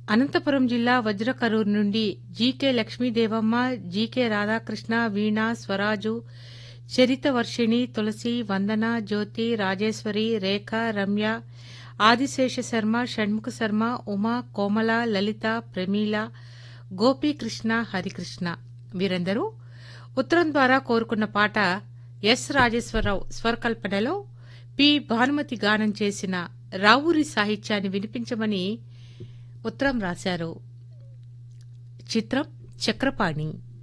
అనంతపురం జిల్లా వజ్రకరూరు నుండి GK Lakshmidevamma GK Radhakrishna Veena Swaraju Charitha Varshini Tulasi Vandana Jyothi Rajeswari Rekha Ramya Adisesha Sharma Shanmukha Sharma Uma Komala Lalitha Pramila Gopikrishna Harikrishna వీరందరూ ఉత్తరం ద్వారా కోరుకున్న పాట ఎస్ రాజేశ్వరరావు స్వరకల్పనలో పి భానుమతి గానం చేసిన రావూరి సాహిత్యాన్ని వినిపించమని ఉత్తరం రాశారు చిత్రం చక్రపాణి